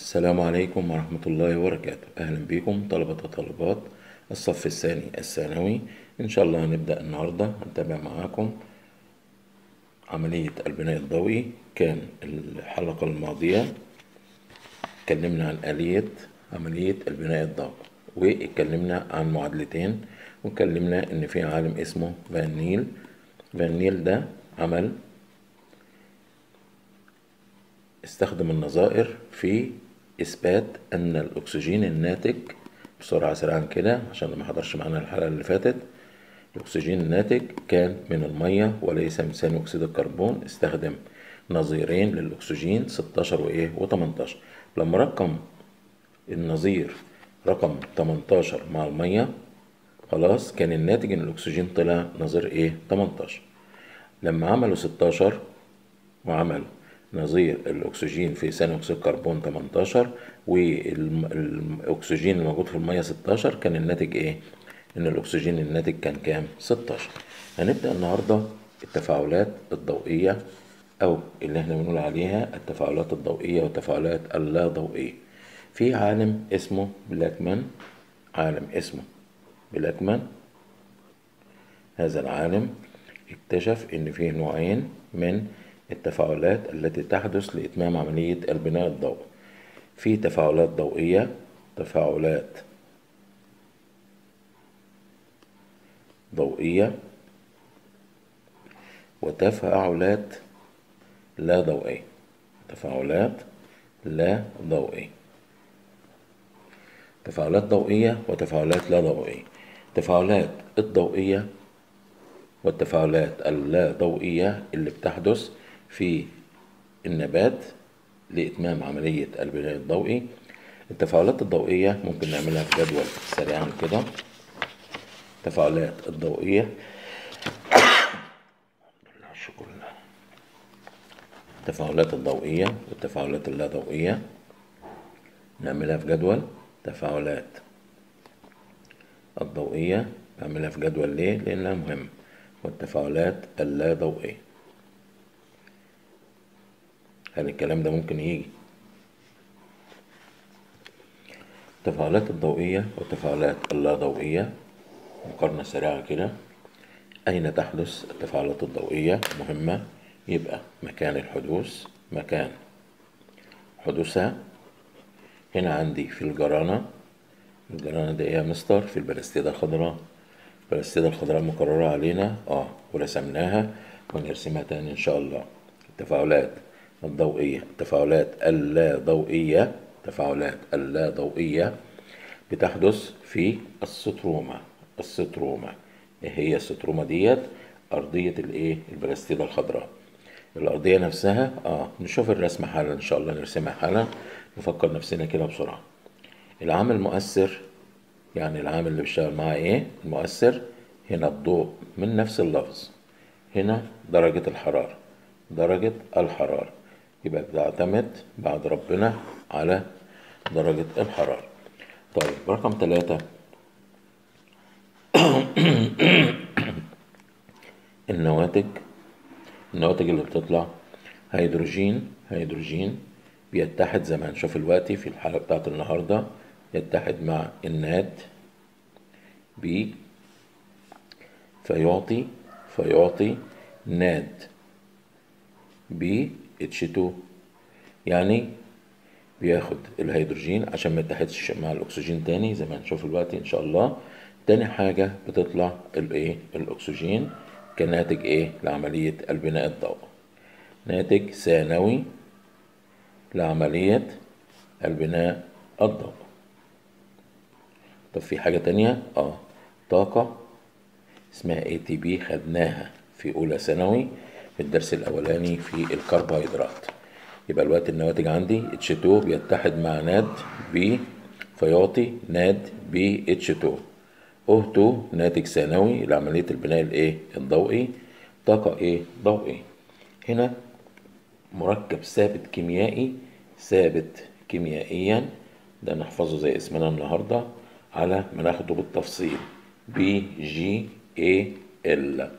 السلام عليكم ورحمة الله وبركاته أهلا بكم طلبة وطالبات الصف الثاني الثانوي إن شاء الله هنبدأ النهاردة هنتابع معاكم عملية البناء الضوئي كان الحلقة الماضية اتكلمنا عن آلية عملية البناء الضوئي واتكلمنا عن معادلتين واتكلمنا إن في عالم اسمه فان نيل فان نيل ده عمل استخدم النظائر في إثبات أن الأكسجين الناتج بسرعة سريعا كده عشان ما حضرش معانا الحلقة اللي فاتت الأكسجين الناتج كان من المية وليس من ثاني أكسيد الكربون استخدم نظيرين للأكسجين 16 وإيه و18 لما رقم النظير رقم 18 مع المية خلاص كان الناتج إن الأكسجين طلع نظير إيه 18 لما عملوا 16 وعمل نظير الأكسجين في ثاني أكسيد الكربون 18 والأكسجين الموجود في المية 16 كان الناتج إيه؟ إن الأكسجين الناتج كان كام؟ 16 هنبدأ النهاردة التفاعلات الضوئية أو اللي احنا بنقول عليها التفاعلات الضوئية والتفاعلات اللا ضوئية في عالم اسمه بلاكمان عالم اسمه بلاكمان هذا العالم اكتشف إن فيه نوعين من التفاعلات التي تحدث لإتمام عملية البناء الضوئي في تفاعلات ضوئية تفاعلات ضوئية وتفاعلات لا ضوئية تفاعلات لا ضوئية تفاعلات ضوئية وتفاعلات لا ضوئية التفاعلات الضوئية والتفاعلات اللا ضوئية اللي بتحدث في النبات لإتمام عملية البناء الضوئي التفاعلات الضوئية ممكن نعملها في جدول سريعا كده التفاعلات الضوئية شكرا التفاعلات الضوئية والتفاعلات اللا ضوئية نعملها في جدول تفاعلات الضوئية بعملها في جدول ليه؟ لأنها مهمة والتفاعلات اللا ضوئية هل الكلام ده ممكن يجي التفاعلات الضوئية والتفاعلات اللا ضوئية مقارنة سريعة كده أين تحدث التفاعلات الضوئية مهمة يبقى مكان الحدوث مكان حدوثها هنا عندي في الجرانة الجرانة دي يا مستر في البلاستيدة الخضراء البلاستيدة الخضراء مقررة علينا اه ورسمناها ونرسمها تاني إن شاء الله التفاعلات الضوئية التفاعلات اللا ضوئية التفاعلات اللا ضوئية بتحدث في الستروما الستروما ايه هي الستروما ديت أرضية الايه البلاستيدة الخضراء الأرضية نفسها اه نشوف الرسمة حالا إن شاء الله نرسمها حالا نفكر نفسنا كده بسرعة العامل المؤثر يعني العامل اللي بيشتغل معاه ايه المؤثر هنا الضوء من نفس اللفظ هنا درجة الحرارة درجة الحرارة يبقى بتعتمد بعد ربنا على درجة الحرارة طيب رقم ثلاثة النواتج النواتج اللي بتطلع هيدروجين هيدروجين بيتحد زي ما هنشوف دلوقتي في الحالة بتاعت النهاردة يتحد مع الناد بي فيعطي فيعطي ناد بي اتش 2 يعني بياخد الهيدروجين عشان ما يتحدش مع الاكسجين تاني زي ما هنشوف دلوقتي ان شاء الله تاني حاجة بتطلع الايه الاكسجين كناتج ايه لعملية البناء الضوئي ناتج ثانوي لعملية البناء الضوئي طب في حاجة تانية اه طاقة اسمها اي تي بي خدناها في اولى ثانوي في الدرس الاولاني في الكربوهيدرات يبقى الوقت النواتج عندي اتش 2 بيتحد مع ناد بي فيعطي ناد بي اتش 2 او 2 ناتج ثانوي لعمليه البناء الايه الضوئي طاقه ايه ضوئي هنا مركب ثابت كيميائي ثابت كيميائيا ده نحفظه زي اسمنا النهارده على ما ناخده بالتفصيل بي جي اي ال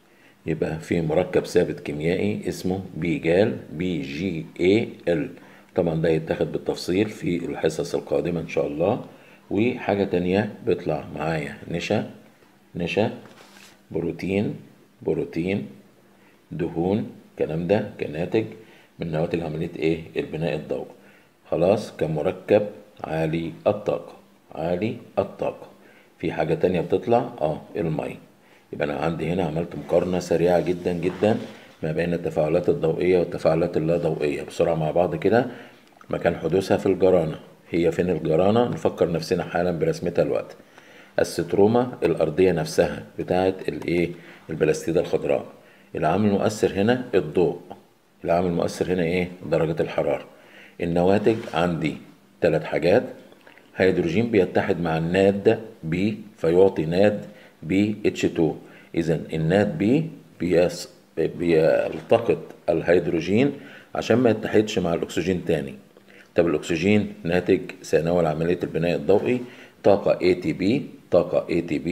يبقى في مركب ثابت كيميائي اسمه بيجال بي جي اي ال طبعا ده يتاخد بالتفصيل في الحصص القادمة إن شاء الله وحاجة تانية بيطلع معايا نشا نشا بروتين بروتين دهون الكلام ده كناتج من نواتج عملية ايه البناء الضوئي خلاص كمركب عالي الطاقة عالي الطاقة في حاجة تانية بتطلع اه المي يبقى أنا عندي هنا عملت مقارنة سريعة جدا جدا ما بين التفاعلات الضوئية والتفاعلات اللا ضوئية بسرعة مع بعض كده مكان حدوثها في الجرانة هي فين الجرانة نفكر نفسنا حالا برسمتها الوقت السترومة الأرضية نفسها بتاعت الإيه البلاستيدة الخضراء العامل المؤثر هنا الضوء العامل المؤثر هنا إيه درجة الحرارة النواتج عندي ثلاث حاجات هيدروجين بيتحد مع الناد بي فيعطي ناد بي اتش 2 إذا الناد بي بيس بيلتقط الهيدروجين عشان ما يتحدش مع الأكسجين تاني طب الأكسجين ناتج ثانوي لعملية البناء الضوئي طاقة ATP طاقة ATP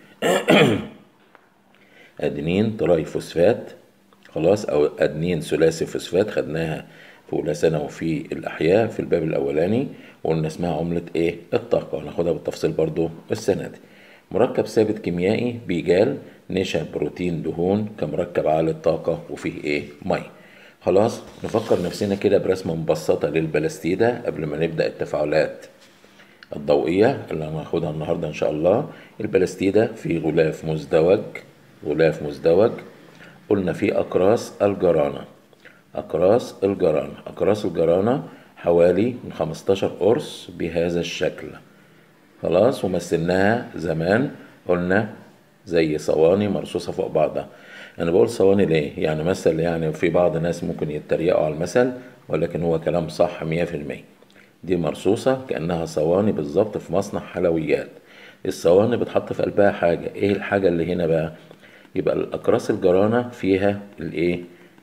أدنين تراي فوسفات خلاص أو أدنين ثلاثي فوسفات خدناها في أولى ثانوي في الأحياء في الباب الأولاني وقلنا اسمها عملة إيه؟ الطاقة وهناخدها بالتفصيل برضو السنة دي مركب ثابت كيميائي بيجال نشا بروتين دهون كمركب عالي الطاقة وفيه إيه؟ مي خلاص نفكر نفسنا كده برسمة مبسطة للبلاستيدة قبل ما نبدأ التفاعلات الضوئية اللي هناخدها النهاردة إن شاء الله البلاستيدة في غلاف مزدوج غلاف مزدوج قلنا في أقراص الجرانة أقراص الجرانة أقراص الجرانة حوالي من 15 قرص بهذا الشكل خلاص ومثلناها زمان قلنا زي صواني مرصوصة فوق بعضها أنا بقول صواني ليه؟ يعني مثل يعني في بعض الناس ممكن يتريقوا على المثل ولكن هو كلام صح مية في المية دي مرصوصة كأنها صواني بالظبط في مصنع حلويات الصواني بتحط في قلبها حاجة ايه الحاجة اللي هنا بقى يبقى الأقراص الجرانة فيها الايه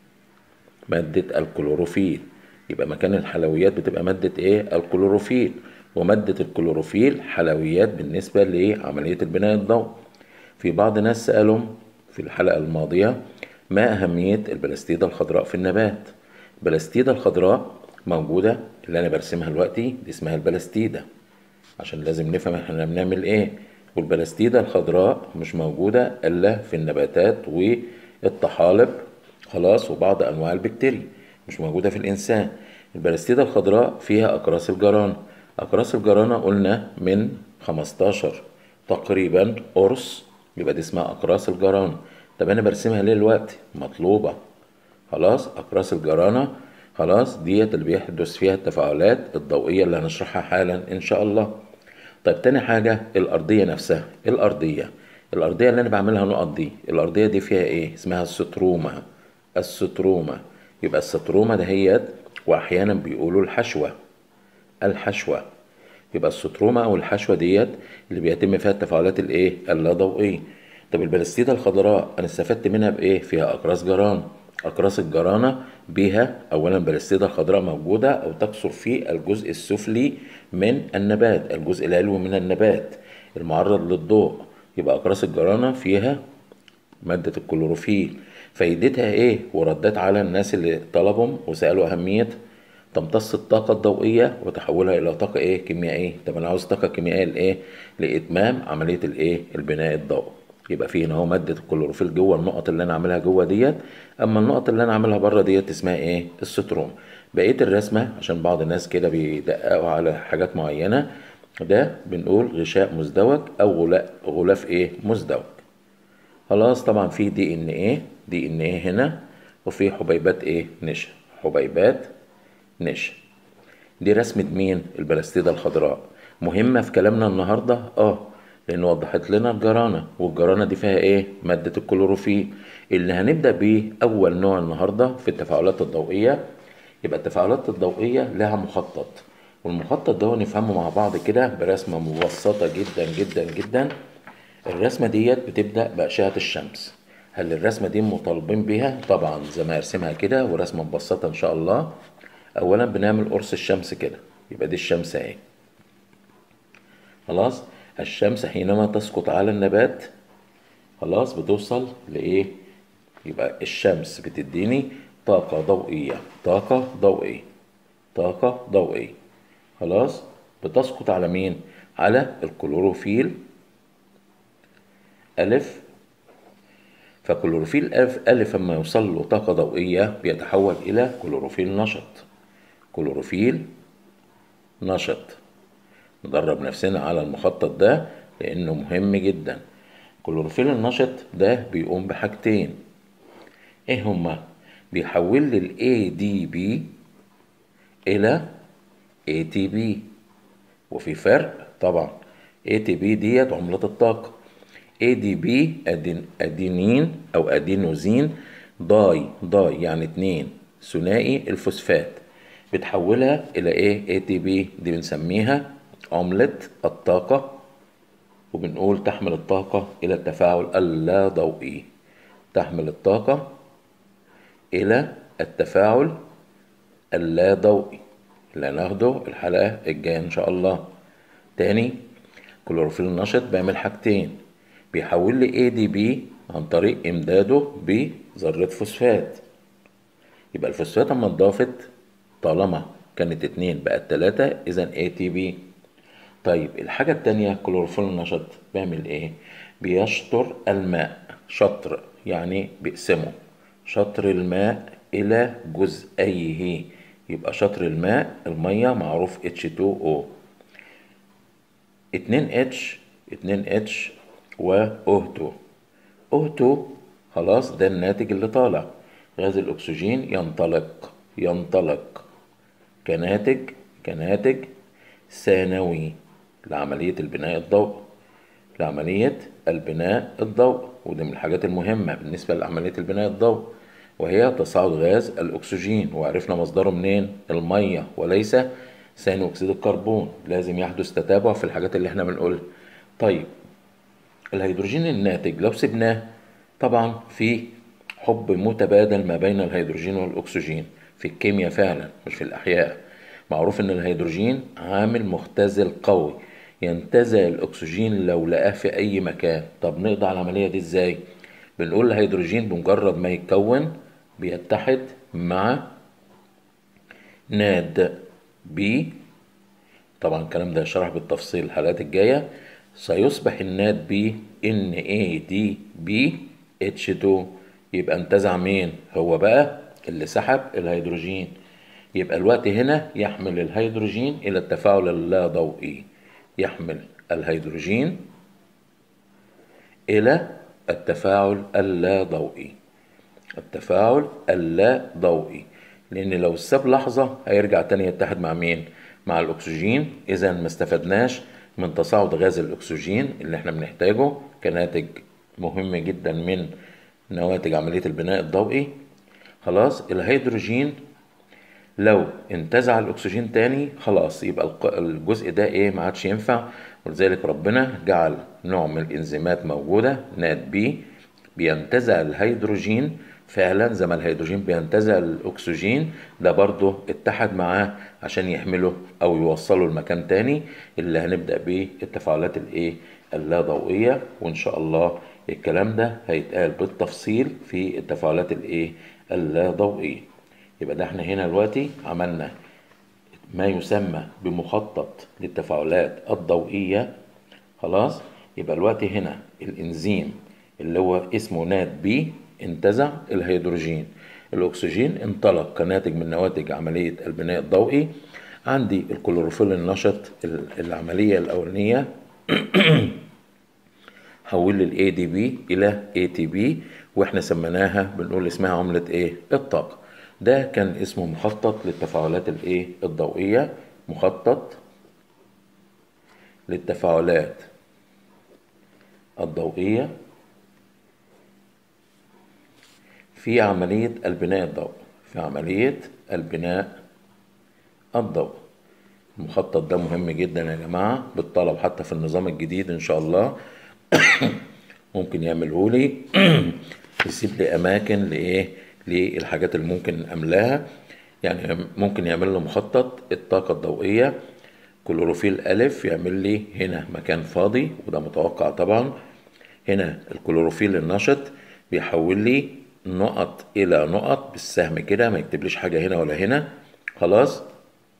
مادة الكلوروفيل يبقى مكان الحلويات بتبقى مادة ايه الكلوروفيل ومادة الكلوروفيل حلويات بالنسبة لعملية البناء الضوئي في بعض الناس سألهم في الحلقة الماضية ما أهمية البلاستيدة الخضراء في النبات البلاستيدة الخضراء موجودة اللي أنا برسمها دلوقتي دي اسمها البلاستيدة عشان لازم نفهم احنا بنعمل ايه والبلاستيدة الخضراء مش موجودة إلا في النباتات والطحالب خلاص وبعض أنواع البكتيريا مش موجودة في الإنسان البلاستيدة الخضراء فيها أقراص الجرانة أقراص الجرانة قلنا من 15 تقريبا قرص يبقى دي اسمها أقراص الجرانة طب أنا برسمها ليه دلوقتي مطلوبة خلاص أقراص الجرانة خلاص ديت اللي بيحدث فيها التفاعلات الضوئية اللي هنشرحها حالا إن شاء الله طيب تاني حاجة الأرضية نفسها الأرضية الأرضية اللي أنا بعملها نقط دي الأرضية دي فيها إيه اسمها السترومة السترومة يبقى السترومة دهيت وأحيانا بيقولوا الحشوة الحشوة يبقى السترومة أو الحشوة ديت اللي بيتم فيها التفاعلات الإيه اللا ضوئية طب البلاستيدة الخضراء أنا استفدت منها بإيه فيها أقراص جران أقراص الجرانة بها أولا بلاستيدة الخضراء موجودة أو تكثر في الجزء السفلي من النبات الجزء العلوي من النبات المعرض للضوء يبقى أقراص الجرانة فيها مادة الكلوروفيل فايدتها إيه وردت على الناس اللي طلبهم وسألوا أهميتها تمتص الطاقة الضوئية وتحولها إلى طاقة إيه كيميائية طب أنا عاوز طاقة كيميائية لإيه لإتمام عملية الإيه البناء الضوئي يبقى فيه هنا اهو مادة الكلوروفيل جوه النقط اللي أنا عاملها جوه ديت أما النقط اللي أنا عاملها بره ديت اسمها إيه الستروم بقية الرسمة عشان بعض الناس كده بيدققوا على حاجات معينة ده بنقول غشاء مزدوج أو غلاف غلاف إيه مزدوج خلاص طبعا في دي ان ايه دي ان ايه هنا وفي حبيبات ايه نشا حبيبات نشا دي رسمة مين البلاستيدة الخضراء مهمة في كلامنا النهاردة اه لان وضحت لنا الجرانة والجرانة دي فيها ايه مادة الكلوروفيل اللي هنبدأ بيه اول نوع النهاردة في التفاعلات الضوئية يبقى التفاعلات الضوئية لها مخطط والمخطط ده نفهمه مع بعض كده برسمة مبسطة جدا جدا جدا الرسمة ديت بتبدأ بأشعة الشمس هل الرسمة دي مطالبين بيها؟ طبعا زي ما ارسمها كده ورسمة مبسطة إن شاء الله أولا بنعمل قرص الشمس كده يبقى دي الشمس أهي خلاص الشمس حينما تسقط على النبات خلاص بتوصل لإيه؟ يبقى الشمس بتديني طاقة ضوئية طاقة ضوئية طاقة ضوئية خلاص بتسقط على مين على الكلوروفيل ألف فكلوروفيل ألف, ألف لما يوصل له طاقة ضوئية بيتحول إلى كلوروفيل نشط كلوروفيل نشط ندرب نفسنا على المخطط ده لأنه مهم جدا كلوروفيل النشط ده بيقوم بحاجتين ايه هما بيحول لي ال ADP إلى ATP وفي فرق طبعا ATP ديت عملة الطاقة ADP أدين أدينين أو أدينوزين داي داي يعني اتنين ثنائي الفوسفات بتحولها إلى إيه ATP دي بنسميها عملة الطاقة وبنقول تحمل الطاقة إلى التفاعل اللا ضوئي تحمل الطاقة إلى التفاعل اللا ضوئي اللي هناخده الحلقة الجاية إن شاء الله تاني كلوروفيل النشط بيعمل حاجتين بيحول لي ADP عن طريق إمداده بذرة فوسفات يبقى الفوسفات اما اتضافت طالما كانت اتنين بقت تلاتة إذا ATP طيب الحاجة التانية كلوروفيل النشط بيعمل إيه؟ بيشطر الماء شطر يعني بيقسمه شطر الماء إلى جزئيه يبقى شطر الماء المية معروف H2O 2H 2H و O2 O2 خلاص ده الناتج اللي طالع غاز الأكسجين ينطلق ينطلق كناتج كناتج ثانوي لعملية البناء الضوئي لعملية البناء الضوئي ودي من الحاجات المهمة بالنسبة لعملية البناء الضوئي وهي تصاعد غاز الأكسجين وعرفنا مصدره منين المية وليس ثاني أكسيد الكربون لازم يحدث تتابع في الحاجات اللي احنا بنقولها طيب الهيدروجين الناتج لو سبناه طبعا في حب متبادل ما بين الهيدروجين والأكسجين في الكيمياء فعلا مش في الأحياء معروف ان الهيدروجين عامل مختزل قوي ينتزع الاكسجين لو لقاه في اي مكان طب نقضي على العمليه دي ازاي بنقول الهيدروجين بمجرد ما يتكون بيتحد مع ناد بي طبعا الكلام ده هشرح بالتفصيل الحلقات الجايه سيصبح الناد بي ان اي دي بي اتش 2 يبقى انتزع مين هو بقى اللي سحب الهيدروجين يبقى الوقت هنا يحمل الهيدروجين إلى التفاعل اللا ضوئي يحمل الهيدروجين إلى التفاعل اللا ضوئي التفاعل اللا ضوئي لأن لو ساب لحظة هيرجع تاني يتحد مع مين؟ مع الأكسجين إذا ما استفدناش من تصاعد غاز الأكسجين اللي احنا بنحتاجه كناتج مهم جدا من نواتج عملية البناء الضوئي خلاص الهيدروجين لو انتزع الاكسجين تاني خلاص يبقى الجزء ده ايه ما عادش ينفع ولذلك ربنا جعل نوع من الانزيمات موجوده نات بي بينتزع الهيدروجين فعلا زي ما الهيدروجين بينتزع الاكسجين ده برضه اتحد معاه عشان يحمله او يوصله لمكان تاني اللي هنبدا بيه التفاعلات الايه اللا ضوئيه وان شاء الله الكلام ده هيتقال بالتفصيل في التفاعلات الايه اللا ضوئيه يبقى ده احنا هنا دلوقتي عملنا ما يسمى بمخطط للتفاعلات الضوئية خلاص يبقى الوقت هنا الانزيم اللي هو اسمه نات بي انتزع الهيدروجين الاكسجين انطلق كناتج من نواتج عملية البناء الضوئي عندي الكلوروفيل النشط العملية الأولانية حول لي الاي دي بي الى اي تي بي واحنا سميناها بنقول اسمها عملة ايه الطاقة ده كان اسمه مخطط للتفاعلات الايه الضوئيه مخطط للتفاعلات الضوئيه في عمليه البناء الضوئي في عمليه البناء الضوئي المخطط ده مهم جدا يا جماعه بالطلب حتى في النظام الجديد ان شاء الله ممكن يعمله لي يسيب لي اماكن لايه للحاجات اللي ممكن املاها يعني ممكن يعمل له مخطط الطاقة الضوئية كلوروفيل ألف يعمل لي هنا مكان فاضي وده متوقع طبعا هنا الكلوروفيل النشط بيحول لي نقط إلى نقط بالسهم كده ما يكتبليش حاجة هنا ولا هنا خلاص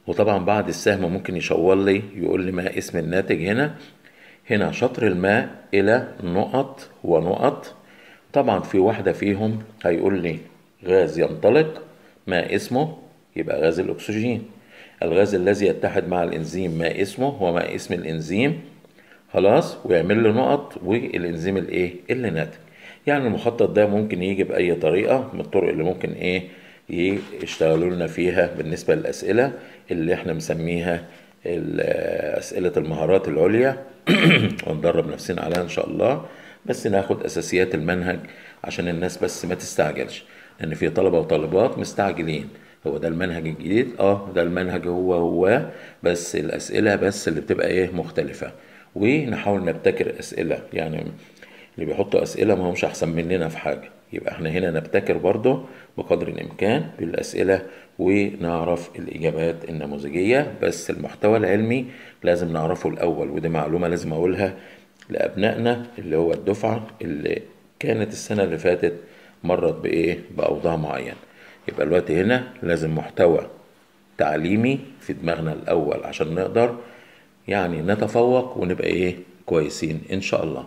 وطبعا بعد السهم ممكن يشاور لي يقول لي ما اسم الناتج هنا هنا شطر الماء إلى نقط ونقط طبعا في واحدة فيهم هيقول لي غاز ينطلق ما اسمه يبقى غاز الأكسجين الغاز الذي يتحد مع الإنزيم ما اسمه هو ما اسم الإنزيم خلاص ويعمل له نقط والإنزيم الإيه اللي ناتج يعني المخطط ده ممكن يجي بأي طريقة من الطرق اللي ممكن إيه يشتغلوا لنا فيها بالنسبة للأسئلة اللي احنا مسميها أسئلة المهارات العليا وندرب نفسنا عليها إن شاء الله بس ناخد أساسيات المنهج عشان الناس بس ما تستعجلش لأن في طلبة وطالبات مستعجلين هو ده المنهج الجديد اه ده المنهج هو هو بس الأسئلة بس اللي بتبقى ايه مختلفة ونحاول نبتكر أسئلة يعني اللي بيحطوا أسئلة ما همش أحسن مننا في حاجة يبقى احنا هنا نبتكر برضه بقدر الإمكان بالأسئلة ونعرف الإجابات النموذجية بس المحتوى العلمي لازم نعرفه الأول ودي معلومة لازم أقولها لأبنائنا اللي هو الدفعة اللي كانت السنة اللي فاتت مرت بإيه بأوضاع معينة يبقى الوقت هنا لازم محتوى تعليمي في دماغنا الأول عشان نقدر يعني نتفوق ونبقى إيه كويسين إن شاء الله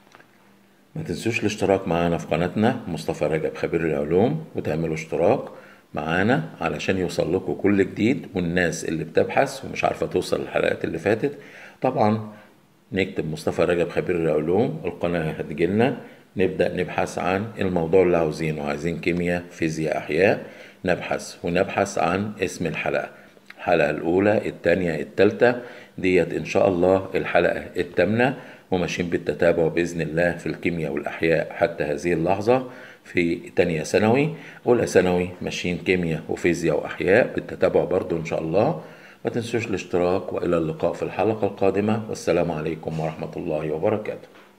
ما تنسوش الاشتراك معانا في قناتنا مصطفى رجب خبير العلوم وتعملوا اشتراك معانا علشان يوصل لكم كل جديد والناس اللي بتبحث ومش عارفة توصل للحلقات اللي فاتت طبعا نكتب مصطفى رجب خبير العلوم القناة هتجيلنا نبدأ نبحث عن الموضوع اللي عاوزينه عايزين كيمياء فيزياء أحياء نبحث ونبحث عن اسم الحلقة الحلقة الأولى التانية التالتة ديت إن شاء الله الحلقة التامنة وماشيين بالتتابع بإذن الله في الكيمياء والأحياء حتى هذه اللحظة في تانية ثانوي أولى ثانوي ماشيين كيمياء وفيزياء وأحياء بالتتابع برضو إن شاء الله ما تنسوش الاشتراك وإلى اللقاء في الحلقة القادمة والسلام عليكم ورحمة الله وبركاته